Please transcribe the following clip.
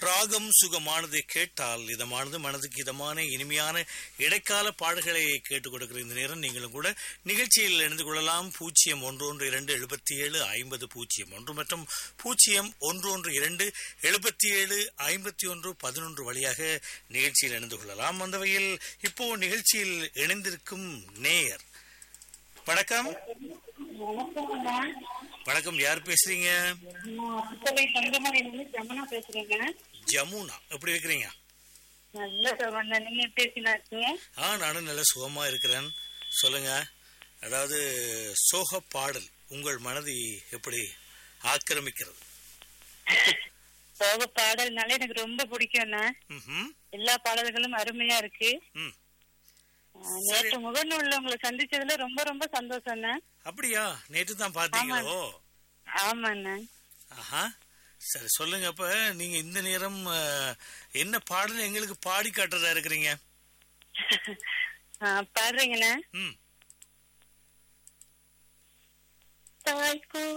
ராகம் சுகமானதை கேட்டால் இதமானது மனதுக்கு இதமான இனிமையான இடைக்கால பாடல்களை கேட்டுக் கொடுக்கிற இந்த நேரம் நீங்களும் கூட நிகழ்ச்சியில் இணைந்து கொள்ளலாம் பூஜ்ஜியம் ஒன்று ஒன்று இரண்டு எழுபத்தி ஏழு ஐம்பது பூஜ்ஜியம் ஒன்று மற்றும் பூஜ்ஜியம் ஒன்று ஒன்று இரண்டு எழுபத்தி ஏழு ஐம்பத்தி ஒன்று பதினொன்று வழியாக நிகழ்ச்சியில் இணைந்து கொள்ளலாம் அந்த வகையில் இப்போ நிகழ்ச்சியில் இணைந்திருக்கும் நேயர் வணக்கம் வணக்கம்ங்க வணக்கம் யார் பேசுறீங்க நான் புத்தகை தங்கமணிலிருந்து ஜமுனா பேசுறேங்க ஜமுனா எப்படி இருக்கிறீங்க நல்ல சொல்றேன் நீங்க எப்படி இருக்கீங்க ஆ நானும் நல்ல சுகமா இருக்கிறேன் சொல்லுங்க அதாவது சோக பாடல் உங்கள் மனதை எப்படி ஆக்கிரமிக்கிறது சோக பாடல்னாலே எனக்கு ரொம்ப பிடிக்கும்ண்ணா ம்ஹும். எல்லா பாடல்களும் அருமையா இருக்கு ம் ஆஹ் நேற்று முகநூல்ல உங்களை சந்திச்சதுல ரொம்ப ரொம்ப சந்தோஷம்ண்ணா அப்படியா நேற்று தான் பாத்தீங்களோ ஆமாண்ணா ஆஹா சரி சொல்லுங்க அப்ப நீங்க இந்த நேரம் அஹ், என்ன பாடல் எங்களுக்கு பாடி காட்டுறதா இருக்கிறீங்க ஆஹ் பாடுறீங்கண்ணா ம் தாய்க்கு